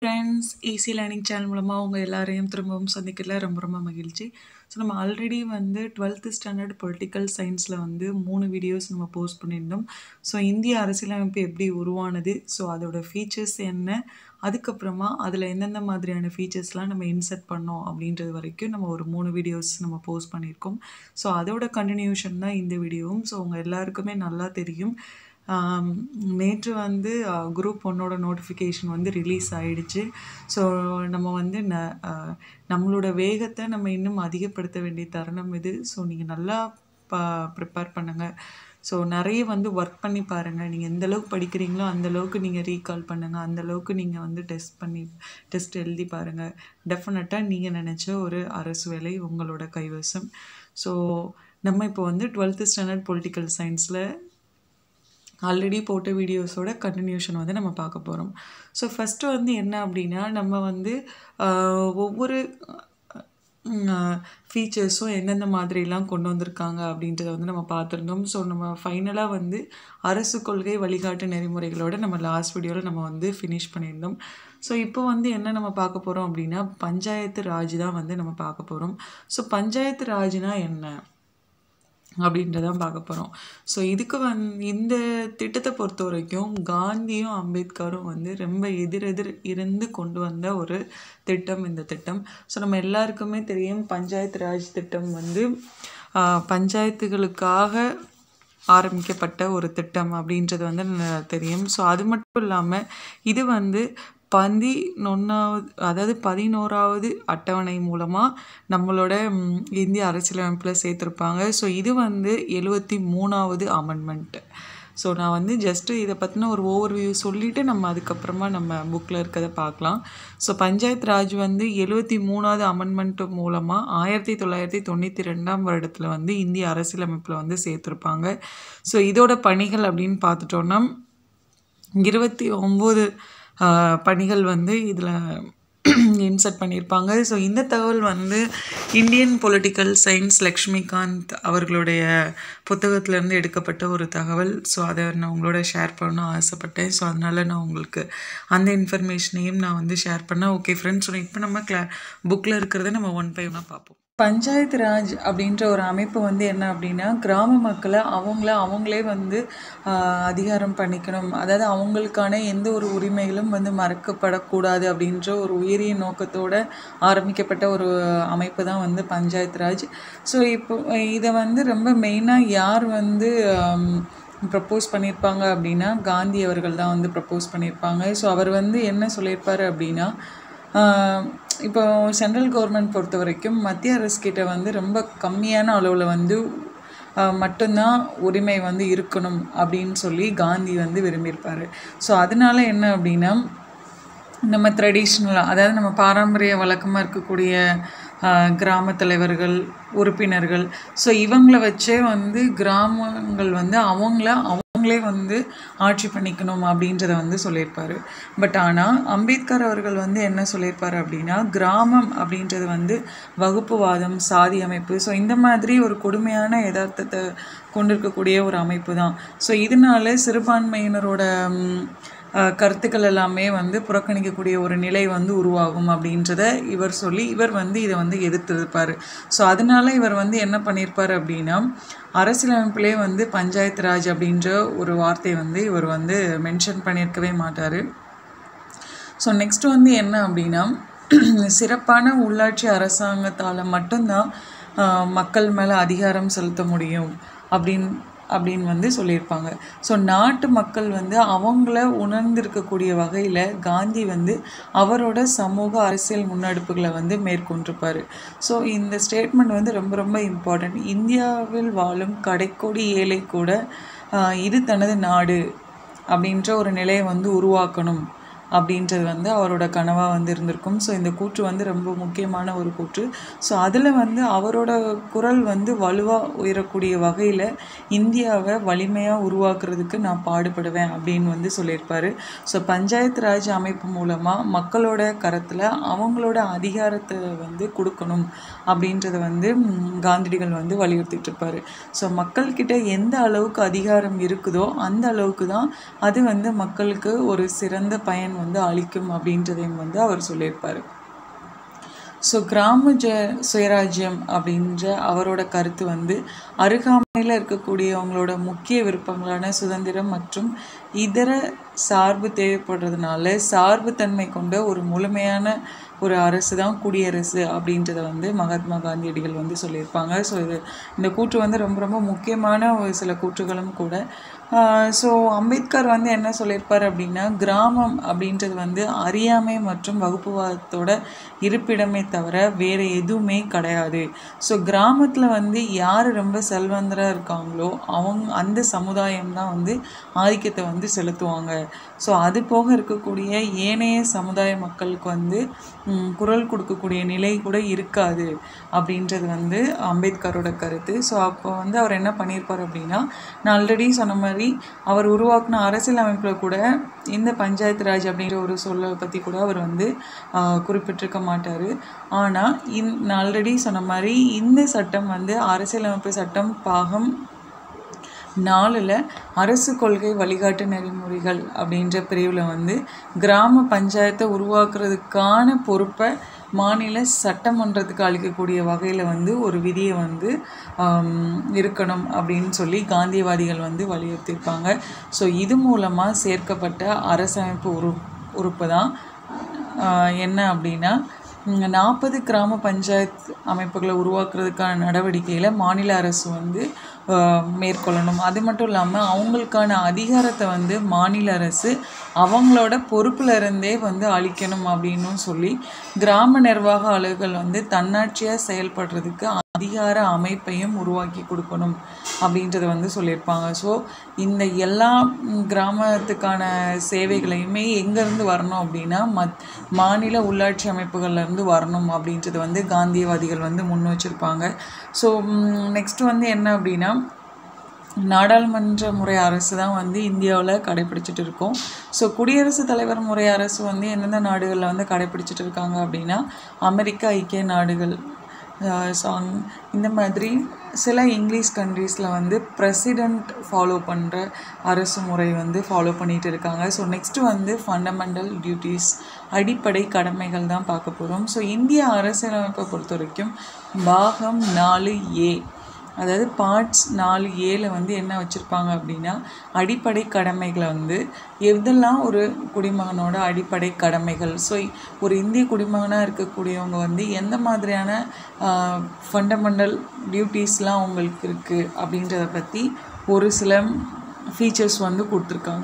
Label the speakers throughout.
Speaker 1: friends easy learning channel மூலமாக உங்கள் எல்லாரையும் திரும்பவும் சந்திக்கிறதுல ரொம்ப ரொம்ப மகிழ்ச்சி ஸோ நம்ம ஆல்ரெடி வந்து டுவெல்த்து ஸ்டாண்டர்ட் பொலிட்டிக்கல் சயின்ஸில் வந்து மூணு வீடியோஸ் நம்ம போஸ்ட் பண்ணியிருந்தோம் ஸோ இந்திய அரசியலமைப்பு எப்படி உருவானது ஸோ அதோட ஃபீச்சர்ஸ் என்ன அதுக்கப்புறமா அதில் எந்தெந்த மாதிரியான ஃபீச்சர்ஸ்லாம் நம்ம இன்சர்ட் பண்ணோம் அப்படின்றது வரைக்கும் நம்ம ஒரு மூணு வீடியோஸ் நம்ம போஸ்ட் பண்ணியிருக்கோம் ஸோ அதோட கண்டினியூஷன் தான் இந்த வீடியோவும் ஸோ உங்கள் எல்லாருக்குமே நல்லா தெரியும் ஆம், நேற்று வந்து குரூப் ஒன்னோட நோட்டிஃபிகேஷன் வந்து ரிலீஸ் ஆயிடுச்சு ஸோ நம்ம வந்து ந ஆ, நம்மளோட வேகத்தை நம்ம இன்னும் அதிகப்படுத்த வேண்டிய தருணம் இது ஸோ நீங்கள் நல்லா ப ப்ரிப்பேர் பண்ணுங்கள் ஸோ நிறைய வந்து ஒர்க் பண்ணி பாருங்கள் நீங்கள் எந்த அளவுக்கு படிக்கிறீங்களோ அந்த அளவுக்கு நீங்கள் ரீகால் பண்ணுங்கள் அந்த அளவுக்கு நீங்கள் வந்து டெஸ்ட் பண்ணி டெஸ்ட் எழுதி பாருங்கள் டெஃபினட்டாக நீங்கள் நினச்ச ஒரு அரசு வேலை உங்களோட கைவசம் ஸோ நம்ம இப்போ வந்து டுவெல்த்து ஸ்டாண்டர்ட் பொலிட்டிக்கல் சயின்ஸில் ஆல்ரெடி போட்ட வீடியோஸோட கண்டினியூஷன் வந்து நம்ம பார்க்க போகிறோம் ஸோ ஃபஸ்ட்டு வந்து என்ன அப்படின்னா நம்ம வந்து ஆஹ், ஒவ்வொரு ஃபீச்சர்ஸும் எந்தெந்த மாதிரிலாம் கொண்டு வந்திருக்காங்க அப்படின்றத வந்து நம்ம பார்த்துருந்தோம் ஸோ நம்ம ஃபைனலாக வந்து அரசு கொள்கை வழிகாட்டு நெறிமுறைகளோட நம்ம லாஸ்ட் வீடியோவில் நம்ம வந்து ஃபினிஷ் பண்ணியிருந்தோம் ஸோ இப்போ வந்து என்ன நம்ம பார்க்க போகிறோம் அப்படின்னா பஞ்சாயத்து ராஜ் தான் வந்து நம்ம பார்க்க போகிறோம் ஸோ பஞ்சாயத்து ராஜ்னா என்ன அப்படின்றதான் பார்க்க போகிறோம் ஸோ இதுக்கு வந் இந்த திட்டத்தை பொறுத்த வரைக்கும் காந்தியும் அம்பேத்கரும் வந்து ரொம்ப எதிரெதிர் இருந்து கொண்டு வந்த ஒரு திட்டம் இந்த திட்டம் ஸோ நம்ம எல்லாருக்குமே தெரியும் பஞ்சாயத்து ராஜ் திட்டம் வந்து ஆஹ், பஞ்சாயத்துகளுக்காக ஆரம்பிக்கப்பட்ட ஒரு திட்டம் அப்படின்றது வந்து ந- தெரியும் ஸோ அது மட்டும் இல்லாமல் இது வந்து பதினொன்றாவது அதாவது பதினோராவது அட்டவணை மூலமாக நம்மளோட ம், இந்திய அரசியலமைப்பில் சேர்த்துருப்பாங்க ஸோ இது வந்து எழுவத்தி மூணாவது அமெண்ட்மெண்ட் ஸோ நான் வந்து ஜஸ்ட்டு இதை பற்றின ஒரு ஓவர்வியூ சொல்லிவிட்டு நம்ம அதுக்கப்புறமா நம்ம புக்கில் இருக்கிறத பார்க்கலாம் ஸோ பஞ்சாயத்து ராஜ் வந்து எழுவத்தி மூணாவது அமெண்ட்மெண்ட் மூலமாக ஆயிரத்தி தொள்ளாயிரத்தி தொண்ணூற்றி ரெண்டாம் வருடத்தில் வந்து இந்திய அரசியலமைப்பில் வந்து சேர்த்துருப்பாங்க ஸோ இதோட பணிகள் அப்படின்னு பார்த்துட்டோன்னா இருபத்தி ஒம்பது பணிகள் வந்து இதில் இன்சர்ட் பண்ணியிருப்பாங்க ஸோ இந்த தகவல் வந்து இந்தியன் பொலிட்டிக்கல் சயின்ஸ் லக்ஷ்மிகாந்த் அவர்களுடைய புத்தகத்திலேருந்து எடுக்கப்பட்ட ஒரு தகவல் ஸோ அதை நான் உங்களோட ஷேர் பண்ணணும் ஆசைப்பட்டேன் ஸோ அதனால் நான் உங்களுக்கு அந்த இன்ஃபர்மேஷனையும் நான் வந்து ஷேர் பண்ணேன் ஓகே ஃப்ரெண்ட்ஸ் ஸோ இப்போ நம்ம கிளா புக்கில் இருக்கிறத நம்ம ஒன் பை ஒன்னாக பார்ப்போம் பஞ்சாயத்து ராஜ் அப்படின்ற ஒரு அமைப்பு வந்து என்ன அப்படின்னா கிராம மக்களை அவங்கள அவங்களே வந்து ஆஹ், அதிகாரம் பண்ணிக்கணும் அதாவது அவங்களுக்கான எந்த ஒரு உரிமைகளும் வந்து மறக்கப்படக்கூடாது அப்படின்ற ஒரு உயரிய நோக்கத்தோட ஆரம்பிக்கப்பட்ட ஒரு அமைப்பு தான் வந்து பஞ்சாயத்து ராஜ் ஸோ இப்போ இதை வந்து ரொம்ப மெயினாக யார் வந்து ப்ரப்போஸ் பண்ணியிருப்பாங்க அப்படின்னா காந்தி அவர்கள் தான் வந்து ப்ரப்போஸ் பண்ணியிருப்பாங்க ஸோ அவர் வந்து என்ன சொல்லியிருப்பாரு அப்படின்னா ஆஹ் இப்போ சென்ட்ரல் கவர்மெண்ட் பொறுத்த வரைக்கும் மத்திய அரசு கிட்ட வந்து ரொம்ப கம்மியான அளவில் வந்து ஆஹ் மட்டும்தான் உரிமை வந்து இருக்கணும் அப்படின்னு சொல்லி காந்தி வந்து விரும்பியிருப்பார் ஸோ அதனால என்ன அப்படின்னா நம்ம ட்ரெடிஷ்னலாக அதாவது நம்ம பாரம்பரிய வழக்கமாக இருக்கக்கூடிய ஆஹ், கிராம தலைவர்கள் உறுப்பினர்கள் ஸோ இவங்கள வச்சே வந்து கிராமங்கள் வந்து அவங்கள அவங்களே வந்து ஆட்சி பண்ணிக்கணும் அப்படின்றத வந்து சொல்லியிருப்பாரு பட் ஆனால் அம்பேத்கர் அவர்கள் வந்து என்ன சொல்லியிருப்பாரு அப்படின்னா கிராமம் அப்படின்றது வந்து வகுப்புவாதம் சாதி அமைப்பு ஸோ இந்த மாதிரி ஒரு கொடுமையான யதார்த்தத்தை கொண்டிருக்கக்கூடிய ஒரு அமைப்பு தான் ஸோ இதனால சிறுபான்மையினரோட ம், அஹ், கருத்துக்கள் எல்லாமே வந்து புறக்கணிக்கக்கூடிய ஒரு நிலை வந்து உருவாகும் அப்படின்றத இவர் சொல்லி இவர் வந்து இதை வந்து எதிர்த்திருப்பார் ஸோ அதனால இவர் வந்து என்ன பண்ணியிருப்பார் அப்படின்னா அரசியலமைப்பிலே வந்து பஞ்சாயத்து ராஜ் அப்படின்ற ஒரு வார்த்தை வந்து இவர் வந்து மென்ஷன் பண்ணியிருக்கவே மாட்டார் ஸோ நெக்ஸ்ட் வந்து என்ன அப்படின்னா சிறப்பான உள்ளாட்சி அரசாங்கத்தால் மட்டும்தான் ஆஹ், மக்கள் மேலே அதிகாரம் செலுத்த முடியும் அப்படின் அப்படின்னு வந்து சொல்லியிருப்பாங்க ஸோ நாட்டு மக்கள் வந்து அவங்கள உணர்ந்திருக்கக்கூடிய வகையில் காந்தி வந்து அவரோட சமூக அரசியல் முன்னெடுப்புகளை வந்து மேற்கொண்டிருப்பார் ஸோ இந்த ஸ்டேட்மெண்ட் வந்து ரொம்ப ரொம்ப இம்பார்ட்டன்ட் இந்தியாவில் வாழும் கடைக்கோடி ஏழை கூட ஆஹ், இது தனது நாடு அப்படின்ற ஒரு நிலையை வந்து உருவாக்கணும் அப்படின்றது வந்து அவரோட கனவாக வந்து இருந்திருக்கும் ஸோ இந்த கூற்று வந்து ரொம்ப முக்கியமான ஒரு கூற்று ஸோ அதில் வந்து அவரோட குரல் வந்து வலுவாக உயரக்கூடிய வகையில் இந்தியாவை வலிமையாக உருவாக்குறதுக்கு நான் பாடுபடுவேன் அப்படின்னு வந்து சொல்லியிருப்பாரு ஸோ பஞ்சாயத்து ராஜ் அமைப்பு மூலமாக மக்களோட கரத்தில் அவங்களோட அதிகாரத்தை வந்து கொடுக்கணும் அப்படின்றத வந்து ம், காந்தியடிகள் வந்து வலியுறுத்திட்டு இருப்பாரு ஸோ மக்கள்கிட்ட எந்த அளவுக்கு அதிகாரம் இருக்குதோ அந்த அளவுக்கு தான் அது வந்து மக்களுக்கு ஒரு சிறந்த பயன் வந்து அளிக்கும் அப்படின்றதையும் வந்து அவர் சொல்லியிருப்பார் ஸோ கிராம ஜ சுயராஜ்யம் அப்படின்ற அவரோட கருத்து வந்து அருகாமையில் இருக்கக்கூடியவங்களோட முக்கிய விருப்பங்களான சுதந்திரம் மற்றும் இதர சார்பு தேவைப்படுறதுனால சார்புத்தன்மை கொண்ட ஒரு முழுமையான ஒரு அரசு தான் குடியரசு அப்படின்றத வந்து மகாத்மா காந்தியடிகள் வந்து சொல்லியிருப்பாங்க ஸோ இது இந்த கூற்று வந்து ரொம்ப ரொம்ப முக்கியமான ஒரு சில கூற்றுகளும் கூட ஸோ அம்பேத்கர் வந்து என்ன சொல்லியிருப்பார் அப்படின்னா கிராமம் அப்படின்றது வந்து அறியாமை மற்றும் வகுப்புவாதத்தோட இருப்பிடமே தவிர வேறு எதுவுமே கிடையாது ஸோ கிராமத்தில் வந்து யார் ரொம்ப செல்வந்தராக இருக்காங்களோ அவங்க அந்த சமுதாயம் தான் வந்து ஆதிக்கத்தை வந்து செலுத்துவாங்க ஸோ அது போக இருக்கக்கூடிய ஏனைய சமுதாய மக்களுக்கு வந்து ம், குரல் கொடுக்கக்கூடிய நிலை கூட இருக்காது அப்படின்றது வந்து அம்பேத்கரோட கருத்து ஸோ அப்போ வந்து அவர் என்ன பண்ணியிருப்பார் அப்படின்னா நான் ஆல்ரெடி சொன்ன மாதிரி அவர் உருவாக்குன அரசியல் அமைப்பில் கூட இந்த பஞ்சாயத்து ராஜ் அப்படிங்கிற ஒரு சொல்லை பற்றி கூட அவர் வந்து ஆஹ், குறிப்பிட்டிருக்க மாட்டார் ஆனால் இன் நான் ஆல்ரெடி சொன்ன மாதிரி இந்த சட்டம் வந்து அரசியலமைப்பு சட்டம் பாகம் நாலில் அரசு கொள்கை வழிகாட்டு நெறிமுறைகள் அப்படின்ற பிரிவில் வந்து கிராம பஞ்சாயத்தை உருவாக்குறதுக்கான பொறுப்பை மாநில சட்டமன்றத்துக்கு அளிக்கக்கூடிய வகையில் வந்து ஒரு விதியை வந்து ஆம், இருக்கணும் அப்படின்னு சொல்லி காந்தியவாதிகள் வந்து வலியுறுத்தியிருப்பாங்க ஸோ இது மூலமாக சேர்க்கப்பட்ட அரசமைப்பு உறு உறுப்பு தான் ஆஹ், என்ன அப்படின்னா நாற்பது கிராம பஞ்சாயத் அமைப்புகளை உருவாக்குறதுக்கான நடவடிக்கையில் மாநில அரசு வந்து ஆஹ், மேற்கொள்ளணும் அது மட்டும் இல்லாமல் அவங்களுக்கான அதிகாரத்தை வந்து மாநில அரசு அவங்களோட பொறுப்புல இருந்தே வந்து அளிக்கணும் அப்படின்னும் சொல்லி கிராம நிர்வாக அலுவல்கள் வந்து தன்னாட்சியாக செயல்படுறதுக்கு அதிகார அமைப்பையும் உருவாக்கி கொடுக்கணும் அப்படின்றத வந்து சொல்லியிருப்பாங்க ஸோ இந்த எல்லா ம், கிராமத்துக்கான சேவைகளையுமே எங்கேருந்து வரணும் அப்படின்னா மத் மாநில உள்ளாட்சி அமைப்புகள்ல இருந்து வரணும் அப்படின்றது வந்து காந்தியவாதிகள் வந்து முன் வச்சிருப்பாங்க ஸோ நெக்ஸ்ட் வந்து என்ன அப்படின்னா நாடாளுமன்ற முறை அரசு தான் வந்து இந்தியாவில் கடைப்பிடிச்சிட்டு இருக்கோம் ஸோ குடியரசுத் தலைவர் முறை அரசு வந்து எந்தெந்த நாடுகளில் வந்து கடைப்பிடிச்சிட்டு இருக்காங்க அப்படின்னா அமெரிக்கா ஐக்கிய நாடுகள் ஸோ இந்த மாதிரி சில இங்கிலீஷ் கண்ட்ரீஸில் வந்து பிரசிடெண்ட் ஃபாலோ பண்ணுற அரசு முறை வந்து ஃபாலோ பண்ணிட்டு இருக்காங்க ஸோ நெக்ஸ்ட்டு வந்து ஃபண்டமெண்டல் டியூட்டிஸ் அடிப்படை கடமைகள் தான் பார்க்க போகிறோம் ஸோ இந்திய அரசியலமைப்பை பொறுத்த வரைக்கும் பாகம் நாலு ஏ அதாவது பார்ட்ஸ் நாலு ஏல வந்து என்ன வச்சுருப்பாங்க அப்படின்னா அடிப்படை கடமைகளை வந்து எதெல்லாம் ஒரு குடிமகனோட அடிப்படை கடமைகள் ஸோ ஒரு இந்திய குடிமகனாக இருக்கக்கூடியவங்க வந்து எந்த மாதிரியான ஃபண்டமெண்டல் டியூட்டிஸ்லாம் அவங்களுக்கு இருக்குது அப்படின்றத பற்றி ஒரு சில ஃபீச்சர்ஸ் வந்து கொடுத்துருக்காங்க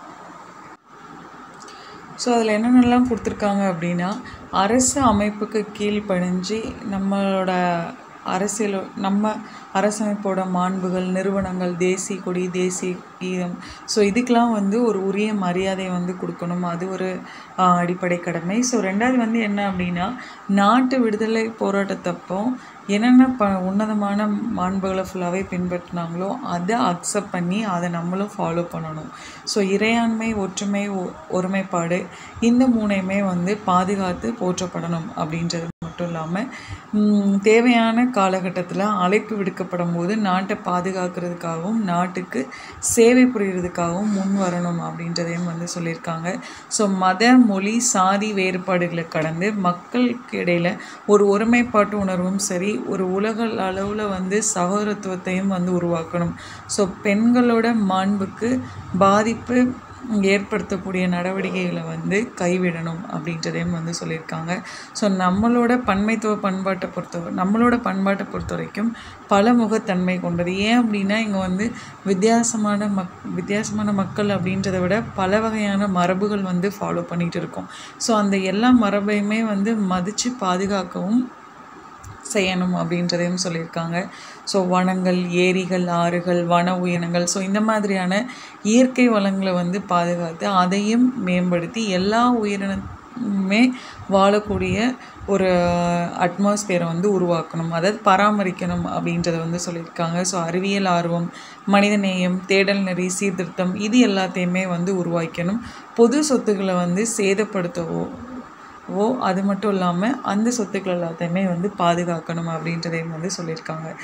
Speaker 1: ஸோ அதில் என்னென்னலாம் கொடுத்துருக்காங்க அப்படின்னா அரசு அமைப்புக்கு கீழ்ப்படிஞ்சு நம்மளோட அரசியல் நம்ம அரசமைப்போட மாண்புகள் நிறுவனங்கள் தேசிய கொடி தேசிய கீதம் ஸோ இதுக்கெலாம் வந்து ஒரு உரிய மரியாதையை வந்து கொடுக்கணும் அது ஒரு ஆஹ், அடிப்படை கடமை ஸோ ரெண்டாவது வந்து என்ன அப்படின்னா நாட்டு விடுதலை போராட்டத்தப்போ என்னென்ன ப உன்னதமான மாண்புகளை ஃபுல்லாகவே பின்பற்றினாங்களோ அதை அக்செப்ட் பண்ணி அதை நம்மளும் ஃபாலோ பண்ணணும் ஸோ இறையாண்மை ஒற்றுமை ஒ- ஒருமைப்பாடு இந்த மூணையுமே வந்து பாதுகாத்து போற்றப்படணும் அப்படின்றது மட்டும் இல்லாமல் தேவையான காலகட்டத்தில் அழைப்பு விடுக்கப்படும் போது நாட்டை பாதுகாக்கிறதுக்காகவும் நாட்டுக்கு சேவை புரிகிறதுக்காகவும் முன் வரணும் அப்படின்றதையும் வந்து சொல்லியிருக்காங்க ஸோ மத மொழி சாதி வேறுபாடுகளை கடந்து மக்களுக்கு இடையில ஒரு ஒருமைப்பாட்டு உணர்வும் சரி ஒரு உலக அளவில் வந்து சகோதரத்துவத்தையும் வந்து உருவாக்கணும் ஸோ பெண்களோட மாண்புக்கு பாதிப்பு ஏற்படுத்தக்கூடிய நடவடிக்கைகளை வந்து கைவிடணும் அப்படின்றதையும் வந்து சொல்லியிருக்காங்க ஸோ நம்மளோட பன்மைத்துவ பண்பாட்டை பொறுத்த நம்மளோட பண்பாட்டை பொறுத்த வரைக்கும் பலமுகத்தன்மை கொண்டது ஏன் அப்படின்னா இங்கே வந்து வித்தியாசமான மக் வித்தியாசமான மக்கள் அப்படின்றத விட பல வகையான மரபுகள் வந்து ஃபாலோ பண்ணிகிட்டு இருக்கோம் ஸோ அந்த எல்லா மரபையுமே வந்து மதித்து பாதுகாக்கவும் செய்யணும் அப்படின்றதையும் சொல்லியிருக்காங்க ஸோ வனங்கள் ஏரிகள் ஆறுகள் வன உயிரினங்கள் ஸோ இந்த மாதிரியான இயற்கை வளங்களை வந்து பாதுகாத்து அதையும் மேம்படுத்தி எல்லா உயிரினமே வாழக்கூடிய ஒரு அட்மாஸ்பியரை வந்து உருவாக்கணும் அதாவது பராமரிக்கணும் அப்படின்றத வந்து சொல்லியிருக்காங்க ஸோ அறிவியல் ஆர்வம் மனிதநேயம் தேடல் நெறி சீர்திருத்தம் இது எல்லாத்தையுமே வந்து உருவாக்கணும் பொது சொத்துக்களை வந்து சேதப்படுத்தவோ ஓ அது மட்டும் இல்லாமல் அந்த சொத்துக்கள் எல்லாத்தையுமே வந்து பாதுகாக்கணும் அப்படின்றதையும் வந்து சொல்லியிருக்காங்க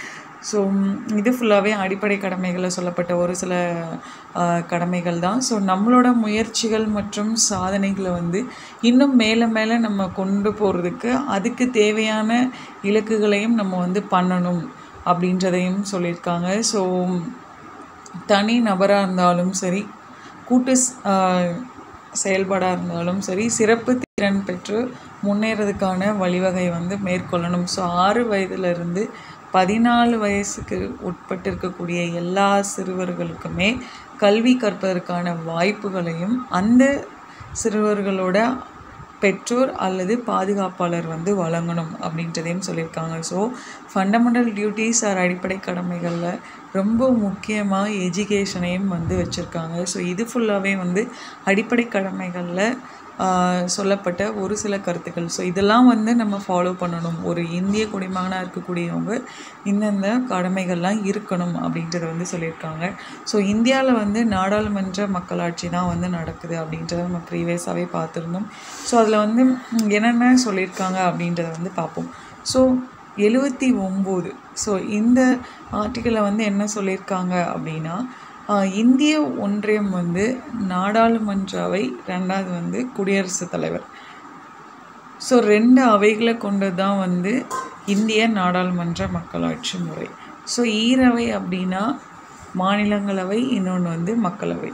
Speaker 1: ஸோ இது ஃபுல்லாகவே அடிப்படை கடமைகளில் சொல்லப்பட்ட ஒரு சில ஆஹ், கடமைகள் தான் ஸோ நம்மளோட முயற்சிகள் மற்றும் சாதனைகளை வந்து இன்னும் மேலே மேலே நம்ம கொண்டு போகிறதுக்கு அதுக்கு தேவையான இலக்குகளையும் நம்ம வந்து பண்ணணும் அப்படின்றதையும் சொல்லியிருக்காங்க ஸோ தனி நபராக இருந்தாலும் சரி கூட்டு ஸ்- ஆஹ் செயல்பாடாக இருந்தாலும் சரி சிறப்பு திறன் பெற்று முன்னேறதுக்கான வழிவகை வந்து மேற்கொள்ளணும் ஸோ ஆறு வயதிலிருந்து பதினாலு வயசுக்கு உட்பட்டு இருக்கக்கூடிய எல்லா சிறுவர்களுக்குமே கல்வி கற்பதற்கான வாய்ப்புகளையும் அந்த சிறுவர்களோட பெற்றோர் அல்லது பாதுகாப்பாளர் வந்து வழங்கணும் அப்படின்றதையும் சொல்லியிருக்காங்க ஸோ ஃபண்டமெண்டல் டியூட்டிஸ் ஆர் அடிப்படை கடமைகளில் ரொம்ப முக்கியமாக எஜுகேஷனையும் வந்து வச்சுருக்காங்க ஸோ இது ஃபுல்லாகவே வந்து அடிப்படை கடமைகளில் ஆஹ், சொல்லப்பட்ட ஒரு சில கருத்துக்கள் ஸோ இதெல்லாம் வந்து நம்ம ஃபாலோ பண்ணணும் ஒரு இந்திய குடிமகனாக இருக்கக்கூடியவங்க இந்தந்த கடமைகள்லாம் இருக்கணும் அப்படின்றத வந்து சொல்லியிருக்காங்க ஸோ இந்தியாவில் வந்து நாடாளுமன்ற மக்களாட்சி தான் வந்து நடக்குது அப்படின்றத நம்ம ப்ரீவியஸாகவே பார்த்துருந்தோம் ஸோ அதில் வந்து ம், என்னென்ன சொல்லியிருக்காங்க அப்படின்றத வந்து பார்ப்போம் ஸோ எழுவத்தி ஒம்பது ஸோ இந்த ஆர்டிக்கிளில் வந்து என்ன சொல்லியிருக்காங்க அப்படின்னா ஆஹ், இந்திய ஒன்றியம் வந்து நாடாளுமன்ற அவை ரெண்டாவது வந்து குடியரசுத் தலைவர் ஸோ ரெண்டு அவைகளை கொண்டது தான் வந்து இந்திய நாடாளுமன்ற மக்களாட்சி முறை ஸோ ஈரவை அப்படின்னா மாநிலங்களவை இன்னொன்று வந்து மக்களவை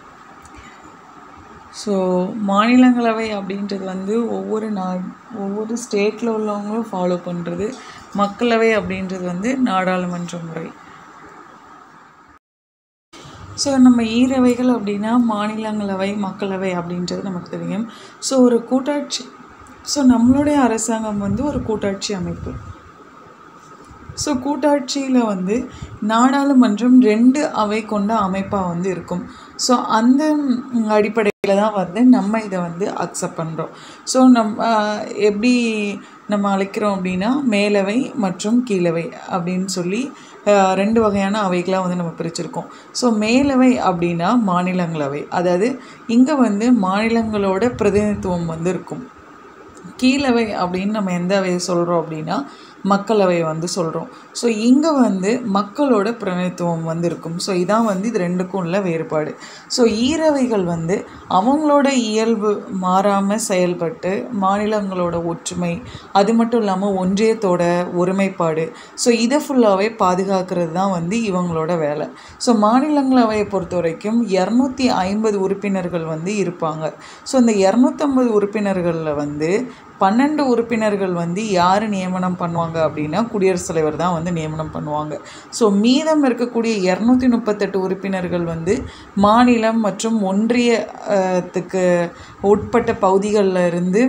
Speaker 1: ஸோ மாநிலங்களவை அப்படின்றது வந்து ஒவ்வொரு நா ஒவ்வொரு ஸ்டேட்டில் உள்ளவங்களும் ஃபாலோ பண்ணுறது மக்களவை அப்படின்றது வந்து நாடாளுமன்ற முறை ஸோ நம்ம ஈரவைகள் அப்படின்னா மாநிலங்களவை மக்களவை அப்படின்றது நமக்கு தெரியும் ஸோ ஒரு கூட்டாட்சி ஸோ நம்மளுடைய அரசாங்கம் வந்து ஒரு கூட்டாட்சி அமைப்பு ஸோ கூட்டாட்சியில் வந்து நாடாளுமன்றம் ரெண்டு அவை கொண்ட அமைப்பாக வந்து இருக்கும் ஸோ அந்த அடிப்படையில் தான் வந்து நம்ம இதை வந்து அக்செப்ட் பண்ணுறோம் ஸோ நம் ஆஹ் எப்படி நம்ம அழைக்கிறோம் அப்படின்னா மேலவை மற்றும் கீழவை அப்படின்னு சொல்லி ஆஹ் ரெண்டு வகையான அவைகளாக வந்து நம்ம பிரிச்சிருக்கோம் ஸோ மேலவை அப்படின்னா மாநிலங்களவை அதாவது இங்கே வந்து மாநிலங்களோட பிரதிநிதித்துவம் வந்து இருக்கும் கீழவை அப்படின்னு நம்ம எந்த அவையை சொல்கிறோம் அப்படின்னா மக்களவை வந்து சொல்கிறோம் ஸோ இங்கே வந்து மக்களோட பிரதிநிதித்துவம் வந்து இருக்கும் ஸோ இதான் வந்து இது ரெண்டுக்கும் உள்ள வேறுபாடு ஸோ ஈரவைகள் வந்து அவங்களோட இயல்பு மாறாமல் செயல்பட்டு மாநிலங்களோட ஒற்றுமை அது மட்டும் இல்லாமல் ஒன்றியத்தோட ஒருமைப்பாடு ஸோ இதை ஃபுல்லாகவே பாதுகாக்கிறது தான் வந்து இவங்களோட வேலை ஸோ மாநிலங்களவையை பொறுத்த வரைக்கும் இரநூத்தி ஐம்பது உறுப்பினர்கள் வந்து இருப்பாங்க ஸோ இந்த இரநூத்தம்பது உறுப்பினர்களில் வந்து பன்னெண்டு உறுப்பினர்கள் வந்து யார் நியமனம் பண்ணுவாங்க அப்படின்னா குடியரசுத் தலைவர் தான் வந்து நியமனம் பண்ணுவாங்க ஸோ மீதம் இருக்கக்கூடிய இரநூத்தி முப்பத்தெட்டு உறுப்பினர்கள் வந்து மாநிலம் மற்றும் ஒன்றியத்துக்கு உட்பட்ட பகுதிகளில் இருந்து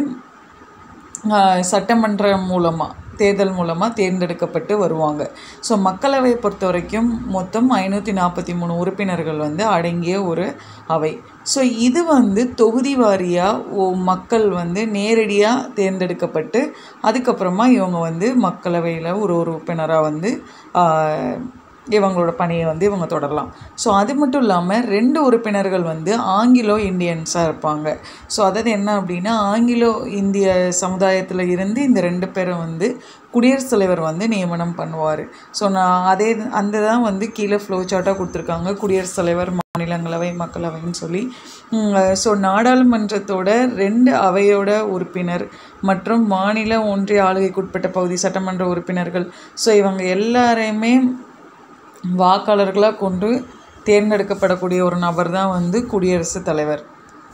Speaker 1: ஆஹ், சட்டமன்றம் மூலமாக தேர்தல் மூலமாக தேர்ந்தெடுக்கப்பட்டு வருவாங்க ஸோ மக்களவையை பொறுத்த வரைக்கும் மொத்தம் ஐநூற்றி நாற்பத்தி மூணு உறுப்பினர்கள் வந்து அடங்கிய ஒரு அவை ஸோ இது வந்து தொகுதி வாரியாக ஓ மக்கள் வந்து நேரடியாக தேர்ந்தெடுக்கப்பட்டு அதுக்கப்புறமா இவங்க வந்து மக்களவையில் ஒரு ஒரு உறுப்பினராக வந்து ஆஹ், இவங்களோட பணியை வந்து இவங்க தொடரலாம் ஸோ அது மட்டும் இல்லாமல் ரெண்டு உறுப்பினர்கள் வந்து ஆங்கிலோ இந்தியன்ஸாக இருப்பாங்க ஸோ அதாவது என்ன அப்படின்னா ஆங்கிலோ இந்திய சமுதாயத்தில் இருந்து இந்த ரெண்டு பேரும் வந்து குடியரசுத் தலைவர் வந்து நியமனம் பண்ணுவார் ஸோ நான் அதே அந்த தான் வந்து கீழே ஃப்ளோ சார்ட்டாக கொடுத்துருக்காங்க குடியரசுத் தலைவர் மாநிலங்களவை மக்களவைன்னு சொல்லி ஸோ நாடாளுமன்றத்தோட ரெண்டு அவையோட உறுப்பினர் மற்றும் மாநில ஒன்றிய ஆளுகைக்குட்பட்ட பகுதி சட்டமன்ற உறுப்பினர்கள் ஸோ இவங்க எல்லாரையுமே வாக்காளர்களாக கொண்டு தேர்ந்தெடுக்கப்படக்கூடிய ஒரு நபர் தான் வந்து குடியரசுத் தலைவர்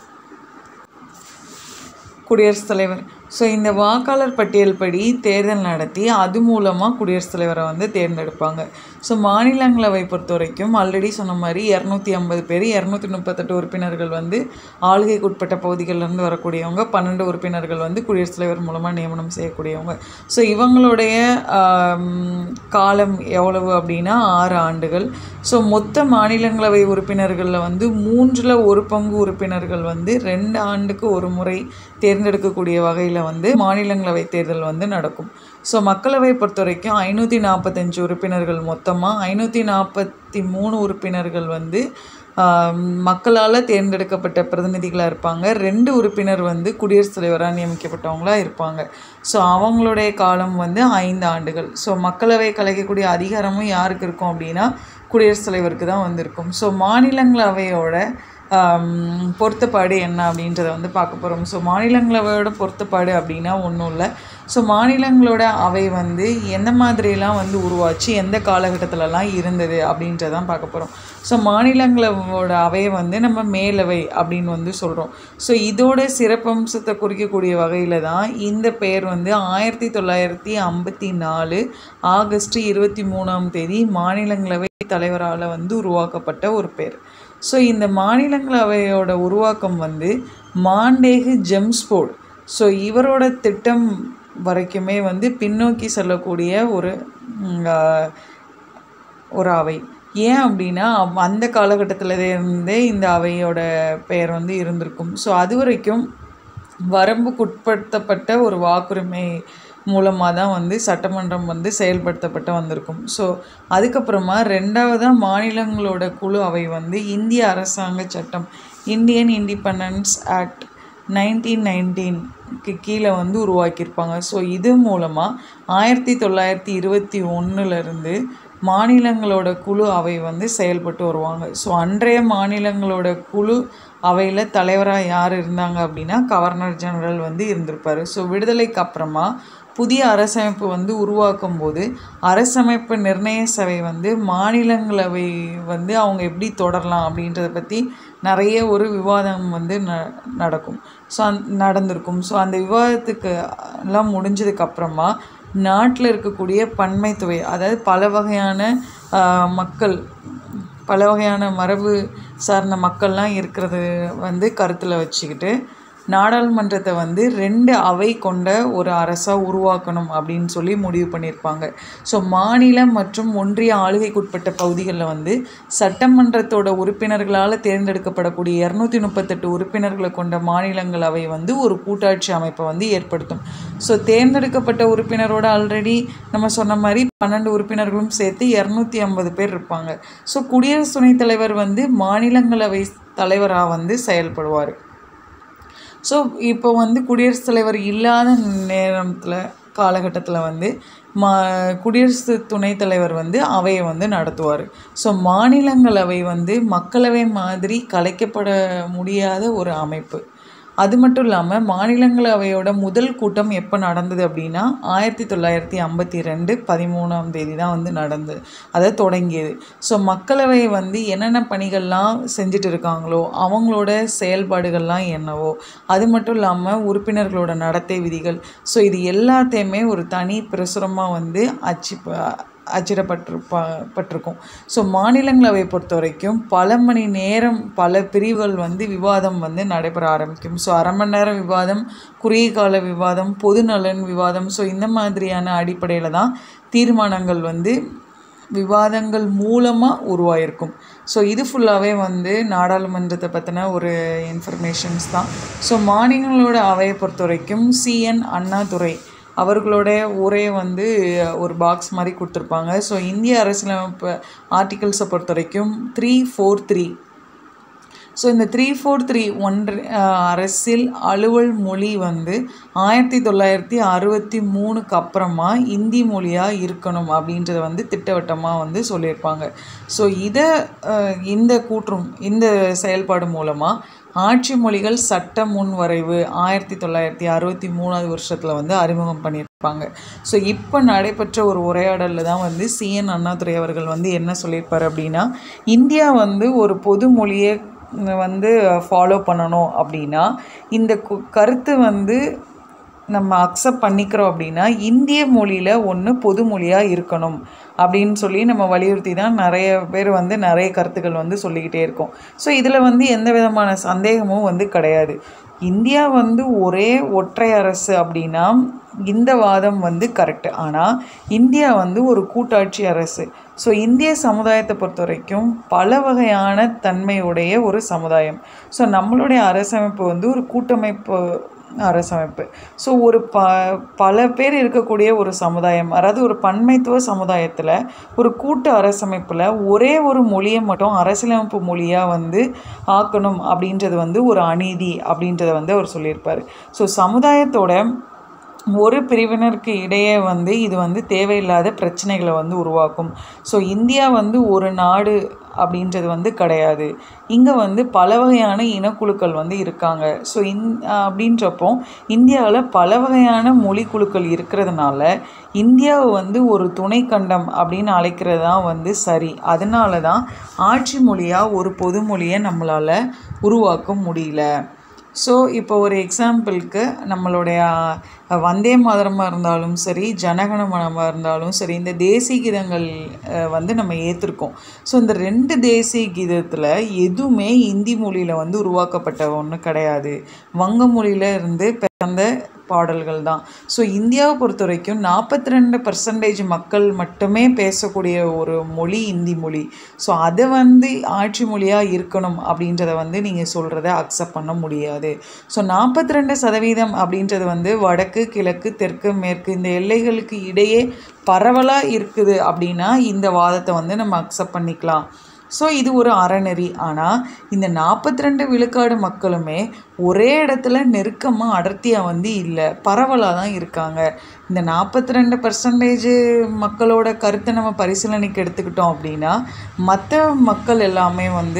Speaker 1: குடியரசுத் தலைவர் ஸோ இந்த வாக்காளர் பட்டியல் படி தேர்தல் நடத்தி அது மூலமாக குடியரசுத் தலைவரை வந்து தேர்ந்தெடுப்பாங்க ஸோ மாநிலங்களவை பொறுத்த வரைக்கும் ஆல்ரெடி சொன்ன மாதிரி இரநூத்தி ஐம்பது பேர் இரநூத்தி முப்பத்தெட்டு உறுப்பினர்கள் வந்து ஆளுகைக்குட்பட்ட பகுதிகளிலிருந்து வரக்கூடியவங்க பன்னெண்டு உறுப்பினர்கள் வந்து குடியரசுத் தலைவர் மூலமாக நியமனம் செய்யக்கூடியவங்க ஸோ இவங்களுடைய ஆம், காலம் எவ்வளவு அப்படின்னா ஆறு ஆண்டுகள் ஸோ மொத்த மாநிலங்களவை உறுப்பினர்களில் வந்து மூன்றில் ஒரு பங்கு உறுப்பினர்கள் வந்து ரெண்டு ஆண்டுக்கு ஒரு முறை தேர்ந்தெடுக்கக்கூடிய வகையில் வந்து மாநிலங்களவை தேர்தல் வந்து நடக்கும் ஸோ மக்களவை பொறுத்த வரைக்கும் ஐநூற்றி நாற்பத்தஞ்சு உறுப்பினர்கள் மொத்தமாக ஐநூற்றி நாற்பத்தி மூணு உறுப்பினர்கள் வந்து மக்களால் தேர்ந்தெடுக்கப்பட்ட பிரதிநிதிகளாக இருப்பாங்க ரெண்டு உறுப்பினர் வந்து குடியரசுத் தலைவராக நியமிக்கப்பட்டவங்களாக இருப்பாங்க ஸோ அவங்களுடைய காலம் வந்து ஐந்து ஆண்டுகள் ஸோ மக்களவை கலைக்கக்கூடிய அதிகாரமும் யாருக்கு இருக்கும் அப்படின்னா குடியரசுத் தலைவருக்கு தான் வந்திருக்கும் ஸோ மாநிலங்களவையோட பொருத்தப்பாடு என்ன அப்படின்றத வந்து பார்க்க போகிறோம் ஸோ மாநிலங்களவையோட பொருத்தப்பாடு அப்படின்னா ஒன்றும் இல்லை ஸோ மாநிலங்களோட அவை வந்து எந்த மாதிரிலாம் வந்து உருவாச்சு எந்த காலகட்டத்திலலாம் இருந்தது அப்படின்றதான் பார்க்க போகிறோம் ஸோ மாநிலங்களவோட அவையை வந்து நம்ம மேலவை அப்படின்னு வந்து சொல்கிறோம் ஸோ இதோட சிறப்பம்சத்தை குறிக்கக்கூடிய வகையில் தான் இந்த பெயர் வந்து ஆயிரத்தி தொள்ளாயிரத்தி ஐம்பத்தி நாலு ஆகஸ்ட் இருபத்தி மூணாம் தேதி மாநிலங்களவை தலைவரால் வந்து உருவாக்கப்பட்ட ஒரு பேர் ஸோ இந்த மாநிலங்களவையோட உருவாக்கம் வந்து மாண்டேகு ஜெம்ஸ்போர்ட் ஸோ இவரோட திட்டம் வரைக்குமே வந்து பின்னோக்கி செல்லக்கூடிய ஒரு ஒரு அவை ஏன் அப்படின்னா அந்த காலகட்டத்தில் இருந்தே இந்த அவையோட பெயர் வந்து இருந்திருக்கும் ஸோ அது வரைக்கும் வரம்புக்குட்படுத்தப்பட்ட ஒரு வாக்குரிமை மூலமாக தான் வந்து சட்டமன்றம் வந்து செயல்படுத்தப்பட்டு வந்திருக்கும் ஸோ அதுக்கப்புறமா ரெண்டாவதாக மாநிலங்களோட குழு அவை வந்து இந்திய அரசாங்க சட்டம் இந்தியன் இண்டிபெண்டன்ஸ் ஆக்ட் நைன்டீன் நைன்டீன்க்கு கீழே வந்து உருவாக்கியிருப்பாங்க ஸோ இது மூலமாக ஆயிரத்தி தொள்ளாயிரத்தி இருபத்தி ஒன்றுலேருந்து மாநிலங்களோட குழு அவை வந்து செயல்பட்டு வருவாங்க ஸோ அன்றைய மாநிலங்களோட குழு அவையில் தலைவராக யார் இருந்தாங்க அப்படின்னா கவர்னர் ஜெனரல் வந்து இருந்திருப்பார் ஸோ விடுதலைக்கு அப்புறமா புதிய அரசமைப்பு வந்து உருவாக்கும் போது அரசமைப்பு நிர்ணய சபை வந்து மாநிலங்களவை வந்து அவங்க எப்படி தொடரலாம் அப்படின்றத பற்றி நிறைய ஒரு விவாதம் வந்து ந நடக்கும் ஸோ அந் நடந்திருக்கும் ஸோ அந்த விவாதத்துக்கு எல்லாம் முடிஞ்சதுக்கப்புறமா நாட்டில் இருக்கக்கூடிய பன்மைத்துவை அதாவது பல வகையான மக்கள் பல வகையான மரபு சார்ந்த மக்கள்லாம் இருக்கிறது வந்து கருத்தில் வச்சுக்கிட்டு நாடாளுமன்றத்தை வந்து ரெண்டு அவை கொண்ட ஒரு அரசாக உருவாக்கணும் அப்படின்னு சொல்லி முடிவு பண்ணியிருப்பாங்க ஸோ மாநில மற்றும் ஒன்றிய ஆளுகைக்குட்பட்ட பகுதிகளில் வந்து சட்டமன்றத்தோட உறுப்பினர்களால் தேர்ந்தெடுக்கப்படக்கூடிய இரநூத்தி முப்பத்தெட்டு உறுப்பினர்களை கொண்ட மாநிலங்களவை வந்து ஒரு கூட்டாட்சி அமைப்பை வந்து ஏற்படுத்தும் ஸோ தேர்ந்தெடுக்கப்பட்ட உறுப்பினரோட ஆல்ரெடி நம்ம சொன்ன மாதிரி பன்னெண்டு உறுப்பினர்களும் சேர்த்து இரநூத்தி ஐம்பது பேர் இருப்பாங்க ஸோ குடியரசு துணைத் தலைவர் வந்து மாநிலங்களவை தலைவராக வந்து செயல்படுவார் ஸோ இப்போ வந்து குடியரசுத் தலைவர் இல்லாத நேரத்தில் காலகட்டத்தில் வந்து மா குடியரசு துணைத் தலைவர் வந்து அவையை வந்து நடத்துவார் ஸோ மாநிலங்களவை வந்து மக்களவை மாதிரி கலைக்கப்பட முடியாத ஒரு அமைப்பு அது மட்டும் இல்லாமல் மாநிலங்களவையோட முதல் கூட்டம் எப்போ நடந்தது அப்படின்னா ஆயிரத்தி தொள்ளாயிரத்தி ஐம்பத்தி ரெண்டு பதிமூணாம் தேதி தான் வந்து நடந்தது அதை தொடங்கியது ஸோ மக்களவை வந்து என்னென்ன பணிகள்லாம் செஞ்சுட்டு இருக்காங்களோ அவங்களோட செயல்பாடுகள்லாம் என்னவோ அது மட்டும் இல்லாமல் உறுப்பினர்களோட நடத்தை விதிகள் ஸோ இது எல்லாத்தையுமே ஒரு தனி பிரசுரமாக வந்து அச்சு அச்சிடப்பட்டிருப்பா பட்டிருக்கும் ஸோ மாநிலங்களவை பொறுத்த வரைக்கும் பல மணி நேரம் பல பிரிவுகள் வந்து விவாதம் வந்து நடைபெற ஆரம்பிக்கும் ஸோ அரை மணி நேரம் விவாதம் குறுகிய கால விவாதம் பொது நலன் விவாதம் ஸோ இந்த மாதிரியான அடிப்படையில் தான் தீர்மானங்கள் வந்து விவாதங்கள் மூலமாக உருவாயிருக்கும் ஸோ இது ஃபுல்லாகவே வந்து நாடாளுமன்றத்தை பற்றின ஒரு இன்ஃபர்மேஷன்ஸ் தான் ஸோ மாநிலங்களோட அவையை பொறுத்த வரைக்கும் சிஎன் அண்ணாதுரை அவர்களோட உரை வந்து ஒரு பாக்ஸ் மாதிரி கொடுத்துருப்பாங்க ஸோ இந்திய அரசியலமைப்பு ஆர்டிகல்ஸை பொறுத்த வரைக்கும் த்ரீ ஃபோர் த்ரீ ஸோ இந்த த்ரீ ஃபோர் த்ரீ ஒன்று அரசியல் அலுவல் மொழி வந்து ஆயிரத்தி தொள்ளாயிரத்தி அறுபத்தி மூணுக்கு அப்புறமா இந்தி மொழியாக இருக்கணும் அப்படின்றத வந்து திட்டவட்டமாக வந்து சொல்லியிருப்பாங்க ஸோ இதை இந்த கூற்றும் இந்த செயல்பாடு மூலமாக ஆட்சி மொழிகள் சட்ட முன்வரைவு ஆயிரத்தி தொள்ளாயிரத்தி அறுபத்தி மூணாவது வருஷத்தில் வந்து அறிமுகம் பண்ணியிருப்பாங்க ஸோ இப்போ நடைபெற்ற ஒரு உரையாடலில் தான் வந்து சிஎன் அண்ணாதுரை அவர்கள் வந்து என்ன சொல்லியிருப்பார் அப்படின்னா இந்தியா வந்து ஒரு பொது மொழியை வந்து ஃபாலோ பண்ணணும் அப்படின்னா இந்த கருத்து வந்து நம்ம அக்செப்ட் பண்ணிக்கிறோம் அப்படின்னா இந்திய மொழியில் ஒன்று பொது மொழியாக இருக்கணும் அப்படின்னு சொல்லி நம்ம வலியுறுத்தி தான் நிறைய பேர் வந்து நிறைய கருத்துக்கள் வந்து சொல்லிக்கிட்டே இருக்கோம் ஸோ இதில் வந்து எந்த விதமான சந்தேகமும் வந்து கிடையாது இந்தியா வந்து ஒரே ஒற்றை அரசு அப்படின்னா இந்த வாதம் வந்து கரெக்டு ஆனால் இந்தியா வந்து ஒரு கூட்டாட்சி அரசு ஸோ இந்திய சமுதாயத்தை பொறுத்த வரைக்கும் பல வகையான தன்மையுடைய ஒரு சமுதாயம் ஸோ நம்மளுடைய அரசமைப்பு வந்து ஒரு கூட்டமைப்பு அரசமைப்பு ஸோ ஒரு ப பல பேர் இருக்கக்கூடிய ஒரு சமுதாயம் அதாவது ஒரு பன்மைத்துவ சமுதாயத்தில் ஒரு கூட்டு அரசமைப்பில் ஒரே ஒரு மொழியை மட்டும் அரசியலமைப்பு மொழியாக வந்து ஆக்கணும் அப்படின்றது வந்து ஒரு அநீதி அப்படின்றத வந்து அவர் சொல்லியிருப்பார் ஸோ சமுதாயத்தோட ஒரு பிரிவினருக்கு இடையே வந்து இது வந்து தேவையில்லாத பிரச்சனைகளை வந்து உருவாக்கும் ஸோ இந்தியா வந்து ஒரு நாடு அப்படின்றது வந்து கிடையாது இங்கே வந்து பல வகையான இனக்குழுக்கள் வந்து இருக்காங்க ஸோ இந் அப்படின்றப்போ இந்தியாவில் பல வகையான மொழி குழுக்கள் இருக்கிறதுனால இந்தியாவை வந்து ஒரு துணை கண்டம் அப்படின்னு அழைக்கிறது தான் வந்து சரி அதனால தான் ஆட்சி மொழியாக ஒரு பொது மொழியை நம்மளால் உருவாக்க முடியல ஸோ இப்போ ஒரு எக்ஸாம்பிளுக்கு நம்மளுடைய அஹ், வந்தே மாதரமாக இருந்தாலும் சரி ஜனகணமனமாக இருந்தாலும் சரி இந்த தேசிய கீதங்கள் அஹ், வந்து நம்ம ஏற்றிருக்கோம் ஸோ இந்த ரெண்டு தேசிய கீதத்தில் எதுவுமே இந்தி மொழியில் வந்து உருவாக்கப்பட்ட ஒன்று கிடையாது வங்க மொழியில இருந்து பிறந்த பாடல்கள் தான் ஸோ இந்தியாவை பொறுத்த வரைக்கும் நாற்பத்தி ரெண்டு பர்சன்டேஜ் மக்கள் மட்டுமே பேசக்கூடிய ஒரு மொழி இந்தி மொழி ஸோ அதை வந்து ஆட்சி மொழியாக இருக்கணும் அப்படின்றத வந்து நீங்கள் சொல்கிறத அக்செப்ட் பண்ண முடியாது ஸோ நாற்பத்தி ரெண்டு சதவீதம் அப்படின்றது வந்து வடக்கு கிழக்கு தெற்கு மேற்கு இந்த எல்லைகளுக்கு இடையே பரவலாக இருக்குது அப்படின்னா இந்த வாதத்தை வந்து நம்ம அக்செப்ட் பண்ணிக்கலாம் ஸோ இது ஒரு அறநெறி ஆனால் இந்த நாற்பத்தி ரெண்டு விழுக்காடு மக்களுமே ஒரே இடத்துல நெருக்கமாக அடர்த்தியாக வந்து இல்லை பரவலாக தான் இருக்காங்க இந்த நாற்பத்தி ரெண்டு பர்சன்டேஜ் மக்களோட கருத்தை நம்ம பரிசீலனைக்கு எடுத்துக்கிட்டோம் அப்படின்னா மற்ற மக்கள் எல்லாமே வந்து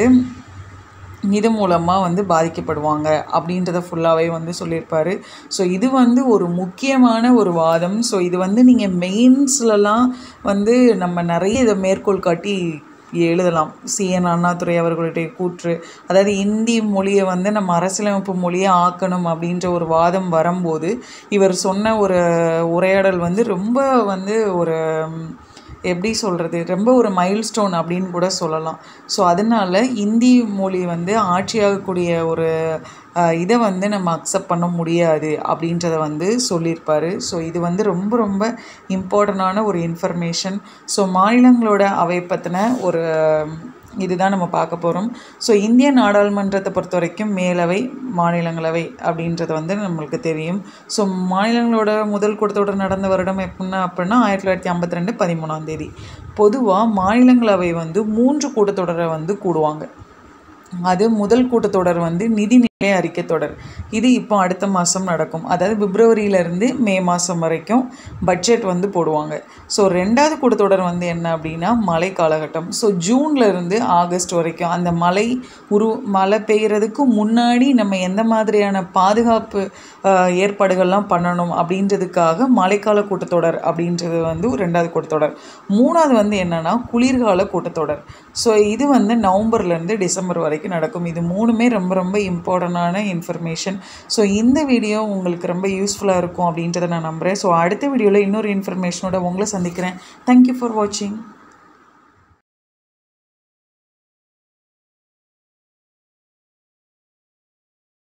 Speaker 1: இது மூலமாக வந்து பாதிக்கப்படுவாங்க அப்படின்றத ஃபுல்லாகவே வந்து சொல்லியிருப்பாரு ஸோ இது வந்து ஒரு முக்கியமான ஒரு வாதம் ஸோ இது வந்து நீங்கள் மெயின்ஸ்லலாம் வந்து நம்ம நிறைய இதை மேற்கோள் காட்டி எழுதலாம் சிஎன் அண்ணாதுரை அவர்களுடைய கூற்று அதாவது இந்தி மொழியை வந்து நம்ம அரசியலமைப்பு மொழியை ஆக்கணும் அப்படின்ற ஒரு வாதம் வரும்போது இவர் சொன்ன ஒரு உரையாடல் வந்து ரொம்ப வந்து ஒரு ம், எப்படி சொல்கிறது ரொம்ப ஒரு மைல்ஸ்டோன் அப்படின்னு கூட சொல்லலாம் ஸோ அதனால இந்தி மொழி வந்து ஆட்சியாகக்கூடிய ஒரு அஹ், இதை வந்து நம்ம அக்செப்ட் பண்ண முடியாது அப்படின்றத வந்து சொல்லியிருப்பாரு ஸோ இது வந்து ரொம்ப ரொம்ப இம்பார்ட்டண்டான ஒரு இன்ஃபர்மேஷன் ஸோ மாநிலங்களோட அவை பற்றின ஒரு இதுதான் நம்ம பார்க்க போகிறோம் ஸோ இந்திய நாடாளுமன்றத்தை பொறுத்த வரைக்கும் மேலவை மாநிலங்களவை அப்படின்றது வந்து நம்மளுக்கு தெரியும் ஸோ மாநிலங்களோட முதல் கூட்டத்தொடர் நடந்த வருடம் எப்படின்னா அப்படின்னா ஆயிரத்தி தொள்ளாயிரத்தி ஐம்பத்தி ரெண்டு பதிமூணாம் தேதி பொதுவாக மாநிலங்களவை வந்து மூன்று கூட்டத்தொடரை வந்து கூடுவாங்க அது முதல் கூட்டத்தொடர் வந்து நிதிநிலை அறிக்கை தொடர் இது இப்போ அடுத்த மாதம் நடக்கும் அதாவது பிப்ரவரியிலேருந்து மே மாதம் வரைக்கும் பட்ஜெட் வந்து போடுவாங்க ஸோ ரெண்டாவது கூட்டத்தொடர் வந்து என்ன அப்படின்னா மழை காலகட்டம் ஸோ ஜூன்ல இருந்து ஆகஸ்ட் வரைக்கும் அந்த மழை உரு மழை பெய்யறதுக்கு முன்னாடி நம்ம எந்த மாதிரியான பாதுகாப்பு ஆஹ், ஏற்பாடுகள்லாம் பண்ணணும் அப்படின்றதுக்காக மழைக்கால கூட்டத்தொடர் அப்படின்றது வந்து ஒரு ரெண்டாவது கூட்டத்தொடர் மூணாவது வந்து என்னன்னா குளிர்கால கூட்டத்தொடர் ஸோ இது வந்து நவம்பர்லேருந்து டிசம்பர் வரைக்கும் நடக்கும் இது மூணுமே ரொம்ப ரொம்ப இம்பார்ட்டண்டான இன்ஃபர்மேஷன் ஸோ இந்த வீடியோ உங்களுக்கு ரொம்ப யூஸ்ஃபுல்லாக இருக்கும் அப்படின்றத நான் நம்புகிறேன் ஸோ அடுத்த வீடியோவில் இன்னொரு இன்ஃபர்மேஷனோட உங்களை சந்திக்கிறேன் தேங்க்யூ ஃபார் வாட்சிங்